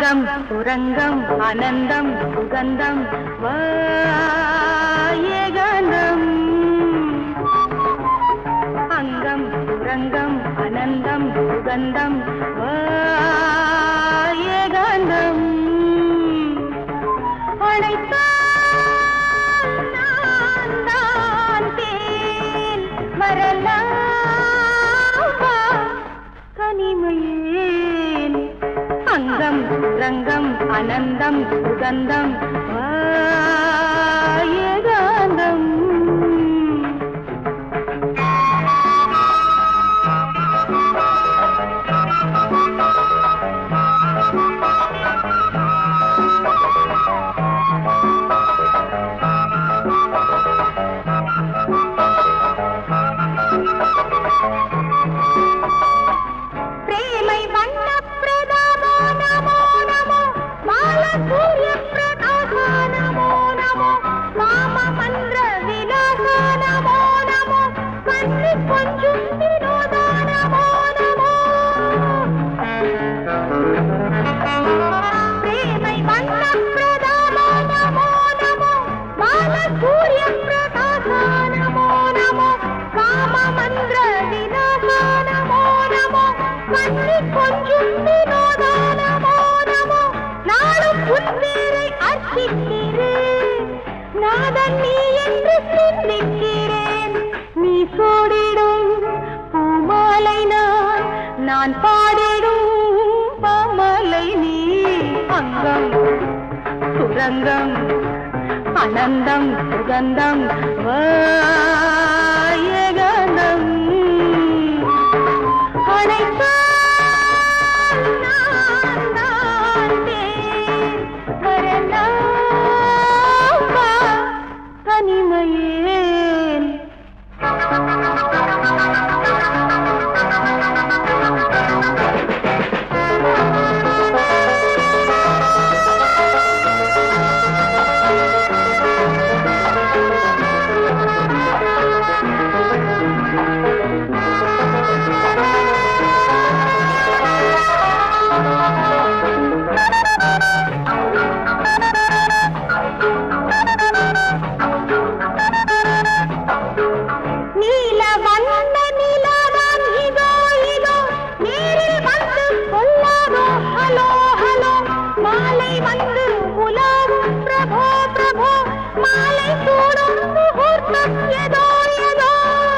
அங்கம் சுரங்கம் அனந்தம் சுகந்தம் வாயகந்தம் அங்கம் சுரங்கம் அனந்தம் சுகந்தம் வாயகந்தம் அழைத்தால் நான் தான் தேன் வரலாமா தனிமையேன் அங்கம் ரங்கம் அனந்தம் சுகந்தம் வாயகாந்தம் ప్రేమై వన్న ప్రదామో నమో నమో మాల సూర్య ప్రకాశ నమో నమో మామ మంద్ర విలాస నమో నమో కన్ని కొంచెం వినోద నమో నమో ప్రేమై వన్న ప్రదామో నమో నమో మాల సూర్య ప్రకాశ నమో నమో కామ మంద్ర వినాశ నమో నమో கண்ணி கொஞ்சம் வினோத நமோ நமோ நாளும் உன் பேரை அர்ச்சிக்கிறேன் நாதன் நீ என்று சிந்திக்கிறேன் நீ சோடிடும் பூமாலை நான் நான் பாடிடும் பாமாலை நீ அங்கம் சுரங்கம் அனந்தம் சுகந்தம் வாயகந்தம் அழைத்தால் நான் தான் தேன் வரலாமா தனிமையேன் நீல வண்ண நிலாதான் இதோ இதோ நேரில் வந்து கொள்ளாதோ ஹலோ ஹலோ மாலை வந்து உலாவும் பிரபோ பிரபோ மாலை சூடும் முகூர்த்தம் ஏதோ ஏதோ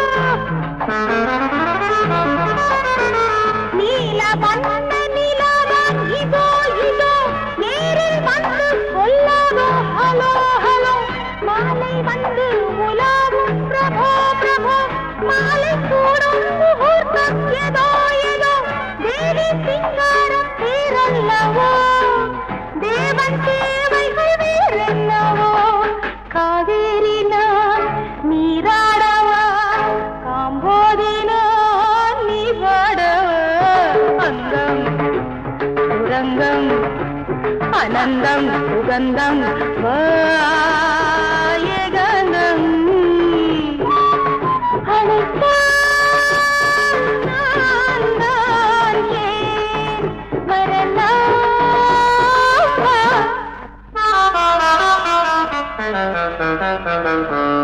நீல வண்ண நிலாதான் இதோ இதோ நேரில் வந்து கொள்ளாதோ ஹலோ ஹலோ மாலை வந்து உலாவும் பிரபோ பிரபோ மாலை கூடும் முகூர்த்தம் ஏதோ ஏதோ தேவி சிங்காரம் பேரல்லவோ தேவன் சேவைகள் வேறென்னவோ காவேரி நான் நீராடவா காம்போதி நான் நீ பாடவா அங்கம் சுரங்கம் அனந்தம் சுகந்தம் வாயகந்தம் அழைத்தால் நான் தான் ஏன் வரலாமா